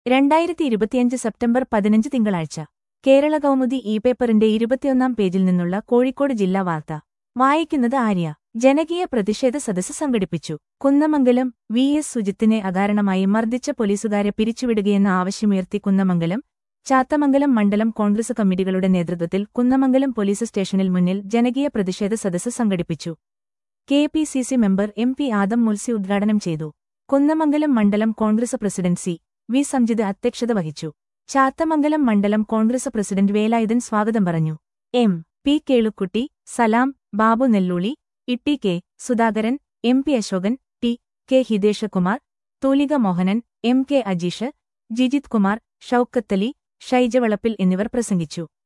രണ്ടായിരത്തി ഇരുപത്തിയഞ്ച് സെപ്റ്റംബർ പതിനഞ്ച് തിങ്കളാഴ്ച കേരള കൗമുദി ഇ പേപ്പറിന്റെ ഇരുപത്തിയൊന്നാം പേജിൽ നിന്നുള്ള കോഴിക്കോട് ജില്ലാ വാർത്ത വായിക്കുന്നത് ആര്യ ജനകീയ പ്രതിഷേധ സദസ്സ് സംഘടിപ്പിച്ചു കുന്നമംഗലം വി എസ് സുജിത്തിനെ അകാരണമായി മർദ്ദിച്ച പോലീസുകാരെ പിരിച്ചുവിടുകയെന്ന ആവശ്യമുയർത്തി കുന്നമംഗലം ചാത്തമംഗലം മണ്ഡലം കോൺഗ്രസ് കമ്മിറ്റികളുടെ നേതൃത്വത്തിൽ കുന്നമംഗലം പോലീസ് സ്റ്റേഷനിൽ മുന്നിൽ ജനകീയ പ്രതിഷേധ സദസ്സ് സംഘടിപ്പിച്ചു K P C C member M P Adam Mulsi ഉദ്ഘാടനം ചെയ്തു കുന്നമംഗലം മണ്ഡലം Congress president C V Samjith അധ്യക്ഷത വഹിച്ചു ചാത്തമംഗലം മണ്ഡലം കോൺഗ്രസ് പ്രസിഡന്റ് വേലായുധൻ സ്വാഗതം പറഞ്ഞു M P Kelukutty Salam Babu Nelluli Itty K Sudhakaran M P Ashokan T K Hiteshkumar Thoolika Mohanan M K Ajeesh Jijith Kumar Shoukathali Shaijavalappil എന്നിവർ പ്രസംഗിച്ചു